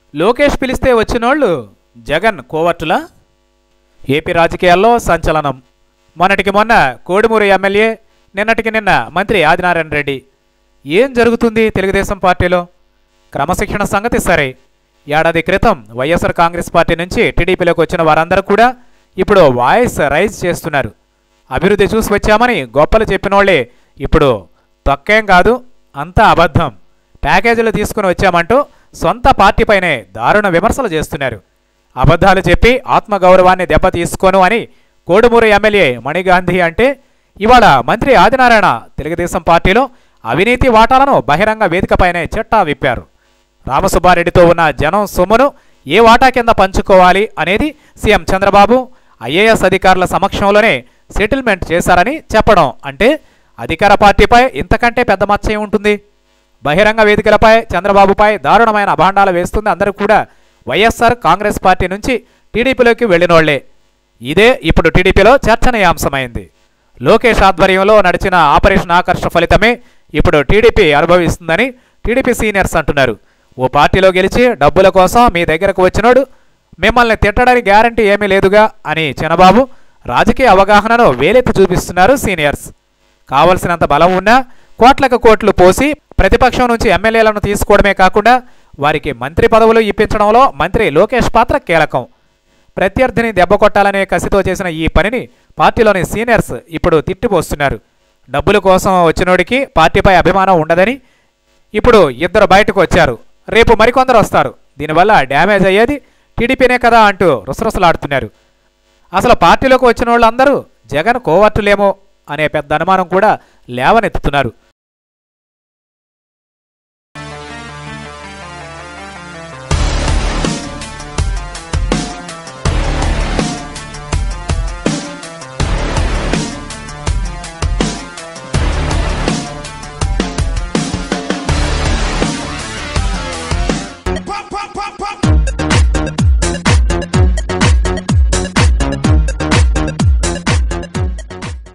లోకేష్ పిలిస్తే వచ్చినోళ్ళు జగన్ కోవట్టులా ఏపీ రాజకీయాల్లో సంచలనం మొన్నటికి మొన్న కోడిమూరు ఎమ్మెల్యే నిన్నటికి నిన్న మంత్రి ఆదినారాయణ రెడ్డి ఏం జరుగుతుంది తెలుగుదేశం పార్టీలో క్రమశిక్షణ సంగతి సరే ఏడాది క్రితం వైఎస్ఆర్ కాంగ్రెస్ పార్టీ నుంచి టీడీపీలోకి వచ్చిన వారందరూ కూడా ఇప్పుడు వాయిస్ రైజ్ చేస్తున్నారు అభివృద్ధి చూసి వచ్చామని గొప్పలు చెప్పినోళ్లే ఇప్పుడు తొక్కేం కాదు అంతా అబద్ధం ప్యాకేజీలు తీసుకుని వచ్చామంటూ సొంత పార్టీపైనే దారుణ విమర్శలు చేస్తున్నారు అబద్ధాలు చెప్పి ఆత్మగౌరవాన్ని దెబ్బతీసుకోను అని కోడుమూరు ఎమ్మెల్యే మణిగాంధీ అంటే ఇవాళ మంత్రి ఆదినారాయణ తెలుగుదేశం పార్టీలో అవినీతి వాటాలను బహిరంగ వేదికపైనే చిట్టా విప్పారు రామసుబ్బారెడ్డితో ఉన్న జనం సొమ్మును ఏ వాటా కింద పంచుకోవాలి అనేది సీఎం చంద్రబాబు ఐఏఎస్ అధికారుల సమక్షంలోనే సెటిల్మెంట్ చేశారని చెప్పడం అంటే అధికార పార్టీపై ఇంతకంటే పెద్ద మచ్చ ఉంటుంది బహిరంగ వేదికలపై చంద్రబాబుపై దారుణమైన అభాండాలు వేస్తుంది అందరూ కూడా వైఎస్ఆర్ కాంగ్రెస్ పార్టీ నుంచి టీడీపీలోకి వెళ్ళినోళ్లే ఇదే ఇప్పుడు టీడీపీలో చర్చనీయాంశమైంది లోకేష్ ఆధ్వర్యంలో నడిచిన ఆపరేషన్ ఆకర్ష ఫలితమే ఇప్పుడు టీడీపీ అనుభవిస్తుందని టీడీపీ సీనియర్స్ అంటున్నారు ఓ పార్టీలో గెలిచి డబ్బుల కోసం మీ దగ్గరకు వచ్చినోడు మిమ్మల్ని తిట్టడానికి గ్యారంటీ ఏమీ లేదుగా అని చినబాబు రాజకీయ అవగాహనను వేలెత్తి చూపిస్తున్నారు సీనియర్స్ కావలసినంత బలం ఉన్నా కోట్లకు కోట్లు పోసి ప్రతిపక్షం నుంచి ఎమ్మెల్యేలను తీసుకోవడమే కాకుండా వారికి మంత్రి పదవులు ఇప్పించడంలో మంత్రి లోకేష్ పాత్ర కీలకం ప్రత్యర్థిని దెబ్బ కొట్టాలనే కసితో చేసిన ఈ పనిని పార్టీలోని సీనియర్స్ ఇప్పుడు తిట్టిపోస్తున్నారు డబ్బుల కోసం వచ్చినోడికి పార్టీపై అభిమానం ఉండదని ఇప్పుడు ఇద్దరు బయటకు వచ్చారు రేపు మరికొందరు వస్తారు దీనివల్ల డ్యామేజ్ అయ్యేది టీడీపీనే కదా అంటూ రుసరుసలాడుతున్నారు అసలు పార్టీలోకి వచ్చిన వాళ్ళందరూ జగన్ కోవర్టులేమో అనే పెద్ద అనుమానం కూడా లేవనెత్తుతున్నారు